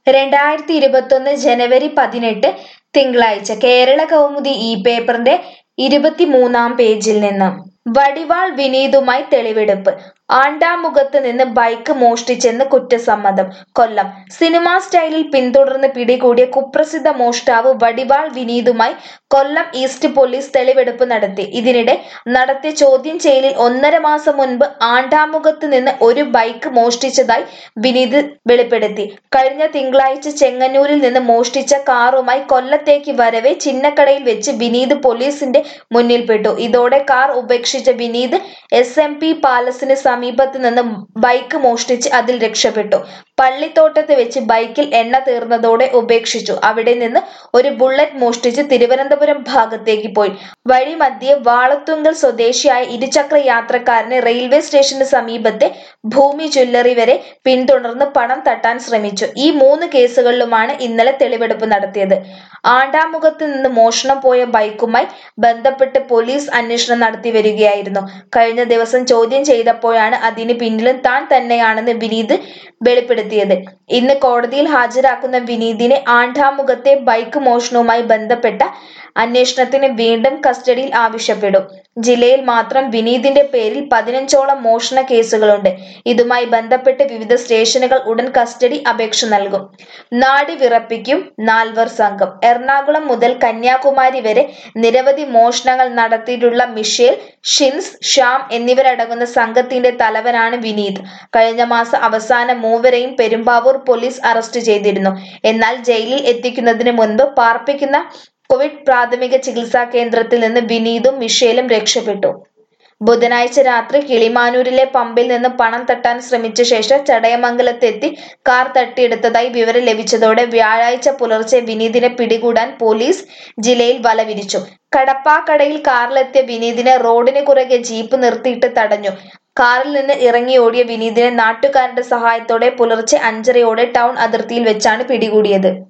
രണ്ടായിരത്തി ഇരുപത്തൊന്ന് ജനുവരി പതിനെട്ട് തിങ്കളാഴ്ച കേരള കൗമുദി ഈ പേപ്പറിന്റെ ഇരുപത്തിമൂന്നാം പേജിൽ നിന്ന് വടിവാൾ വിനീതുമായി തെളിവെടുപ്പ് ആണ്ടാമുഖത്ത് നിന്ന് ബൈക്ക് മോഷ്ടിച്ചെന്ന് കുറ്റസമ്മതം കൊല്ലം സിനിമാ സ്റ്റൈലിൽ പിന്തുടർന്ന് പിടികൂടിയ കുപ്രസിദ്ധ മോഷ്ടാവ് വടിവാൾ വിനീതുമായി കൊല്ലം ഈസ്റ്റ് പോലീസ് തെളിവെടുപ്പ് നടത്തി ഇതിനിടെ നടത്തിയ ചോദ്യം ചെയ്യലിൽ ഒന്നര മാസം മുൻപ് ആണ്ടാമുഖത്ത് നിന്ന് ഒരു ബൈക്ക് മോഷ്ടിച്ചതായി വിനീത് വെളിപ്പെടുത്തി കഴിഞ്ഞ തിങ്കളാഴ്ച ചെങ്ങന്നൂരിൽ നിന്ന് മോഷ്ടിച്ച കാറുമായി കൊല്ലത്തേക്ക് വരവെ ചിന്നക്കടയിൽ വെച്ച് വിനീത് പോലീസിന്റെ മുന്നിൽപ്പെട്ടു ഇതോടെ കാർ ഉപേക്ഷിച്ച വിനീത് എസ് എം പി പാലസിന് സമീപത്ത് നിന്ന് ബൈക്ക് മോഷ്ടിച്ച് അതിൽ രക്ഷപ്പെട്ടു പള്ളിത്തോട്ടത്ത് വെച്ച് ബൈക്കിൽ എണ്ണ തീർന്നതോടെ ഉപേക്ഷിച്ചു അവിടെ നിന്ന് ഒരു ബുള്ളറ്റ് മോഷ്ടിച്ച് തിരുവനന്തപുരം ഭാഗത്തേക്ക് പോയി വഴി മധ്യേ വാളത്തുങ്കൽ സ്വദേശിയായ ഇരുചക്ര യാത്രക്കാരനെ റെയിൽവേ സ്റ്റേഷന് സമീപത്തെ ഭൂമി ജ്വല്ലറി വരെ പിന്തുടർന്ന് പണം തട്ടാൻ ശ്രമിച്ചു ഈ മൂന്ന് കേസുകളിലുമാണ് ഇന്നലെ തെളിവെടുപ്പ് നടത്തിയത് ആണ്ടാമുഖത്ത് നിന്ന് മോഷണം പോയ ബൈക്കുമായി ബന്ധപ്പെട്ട് പോലീസ് അന്വേഷണം നടത്തി വരികയായിരുന്നു കഴിഞ്ഞ ദിവസം ചോദ്യം ചെയ്തപ്പോഴാണ് അതിന് പിന്നിലും താൻ തന്നെയാണെന്ന് വിനീത് വെളിപ്പെടുത്തിയത് ഇന്ന് കോടതിയിൽ ഹാജരാക്കുന്ന വിനീതിനെ ആണ്ടാമുഖത്തെ ബൈക്ക് മോഷണവുമായി ബന്ധപ്പെട്ട അന്വേഷണത്തിന് വീണ്ടും കസ്റ്റഡിയിൽ ആവശ്യപ്പെടും ജില്ലയിൽ മാത്രം വിനീതിന്റെ പേരിൽ പതിനഞ്ചോളം മോഷണ കേസുകളുണ്ട് ഇതുമായി ബന്ധപ്പെട്ട് വിവിധ സ്റ്റേഷനുകൾ ഉടൻ കസ്റ്റഡി അപേക്ഷ നൽകും നാടി വിറപ്പിക്കും നാൽവർ സംഘം എറണാകുളം മുതൽ കന്യാകുമാരി വരെ നിരവധി മോഷണങ്ങൾ നടത്തിയിട്ടുള്ള മിഷേൽ ഷിൻസ് ഷ്യാം എന്നിവരടങ്ങുന്ന സംഘത്തിന്റെ തലവനാണ് വിനീത് കഴിഞ്ഞ മാസം അവസാനം മൂവരെയും പെരുമ്പാവൂർ പോലീസ് അറസ്റ്റ് ചെയ്തിരുന്നു എന്നാൽ ജയിലിൽ എത്തിക്കുന്നതിന് മുൻപ് പാർപ്പിക്കുന്ന കോവിഡ് പ്രാഥമിക ചികിത്സാ കേന്ദ്രത്തിൽ നിന്ന് വിനീതും മിഷേലും രക്ഷപ്പെട്ടു ബുധനാഴ്ച രാത്രി കിളിമാനൂരിലെ പമ്പിൽ നിന്ന് പണം തട്ടാൻ ശ്രമിച്ച ശേഷം ചടയമംഗലത്തെത്തി കാർ തട്ടിയെടുത്തതായി വിവരം ലഭിച്ചതോടെ വ്യാഴാഴ്ച പുലർച്ചെ വിനീതിനെ പിടികൂടാൻ പോലീസ് ജില്ലയിൽ വല വിരിച്ചു കടപ്പാക്കടയിൽ കാറിലെത്തിയ വിനീതിനെ റോഡിന് കുറുകെ ജീപ്പ് നിർത്തിയിട്ട് തടഞ്ഞു കാറിൽ നിന്ന് ഇറങ്ങി ഓടിയ വിനീതിനെ നാട്ടുകാരുടെ സഹായത്തോടെ പുലർച്ചെ അഞ്ചരയോടെ ടൗൺ അതിർത്തിയിൽ വെച്ചാണ് പിടികൂടിയത്